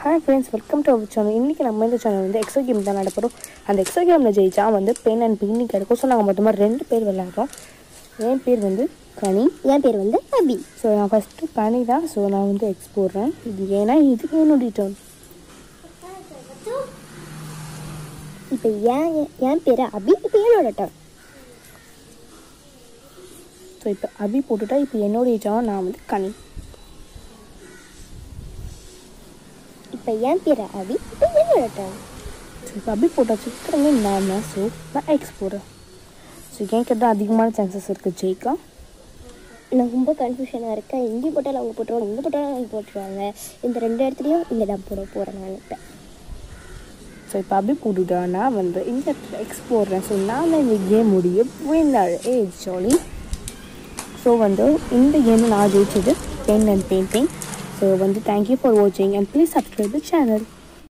hi friends welcome to our channel இன்றைக்கி நம்ம இந்த சேனல் வந்து எக்ஸோ கேம் தான் நடப்போம் அந்த எக்ஸோ கேமில் ஜெயிச்சா வந்து பென் அண்ட் பிக்னிக் கிடைக்கும் ஸோ நாங்கள் மொத்தமாக ரெண்டு பேர் விளையாடுறோம் என் பேர் வந்து கனி என் பேர் வந்து அபி ஸோ நான் ஃபஸ்ட்டு கனி தான் ஸோ நான் வந்து எக்ஸ் போடுறேன் இது ஏன்னா இது என்னுடைய டர்ன் இப்போ ஏன் என் பேர் அபி இப்போ என்னோட டர்ன் ஸோ இப்போ அபி போட்டுட்டா இப்போ என்னுடைய டர்ன் நான் வந்து கனி இப்போ என் பேர் அபி இப்போ என்னோட டர்ன் ஸோ இப்போ அபி போட்டாச்சு திரும்ப நான் தான் ஸோ நான் எக்ஸ் போடுறேன் ஸோ எனக்கு தான் அதிகமான சான்சஸ் இருக்குது ஜெயிக்கலாம் நான் ரொம்ப கன்ஃபியூஷனாக இருக்கேன் இங்கே போட்டாலும் அவங்க போட்டுருவாங்க இங்கே போட்டாலும் அவங்க போட்டுருவாங்க இந்த ரெண்டு இடத்துலையும் இங்கே தான் போட போகிறேன் நான் இப்போ ஸோ இப்போ அப்படி போட்டுட்டா நான் வந்து இந்த எக்ஸ் போடுறேன் ஸோ நான் தான் இந்த கேம் முடியும் வின்னர் ஏ ஜாலி ஸோ வந்து இந்த கேம் நான் ஜெயிச்சது பென் அண்ட் பெயிண்டிங் ஸோ வந்து தேங்க்யூ ஃபார் வாட்சிங் and please subscribe the channel